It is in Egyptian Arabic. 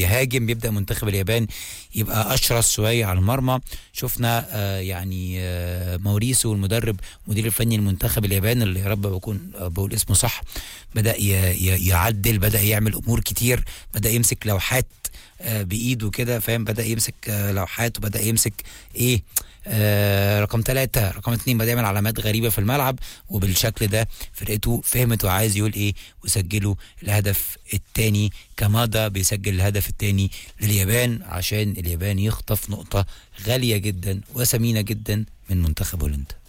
يهاجم بيبدا منتخب اليابان يبقى اشرس شويه على المرمى شفنا آه يعني آه موريسو المدرب المدير الفني المنتخب اليابان اللي يا رب بكون آه بقول اسمه صح بدا ي- ي- يعدل بدا يعمل امور كتير بدا يمسك لوحات آه بايده كده فاهم بدا يمسك آه لوحات وبدا يمسك ايه آه رقم ثلاثة رقم اتنين بدأ يعمل علامات غريبة في الملعب وبالشكل ده فرقته فهمت وعايز يقول ايه وسجلوا الهدف التاني كمادا بيسجل الهدف التاني لليابان عشان اليابان يخطف نقطة غالية جدا وثمينة جدا من منتخب هولندا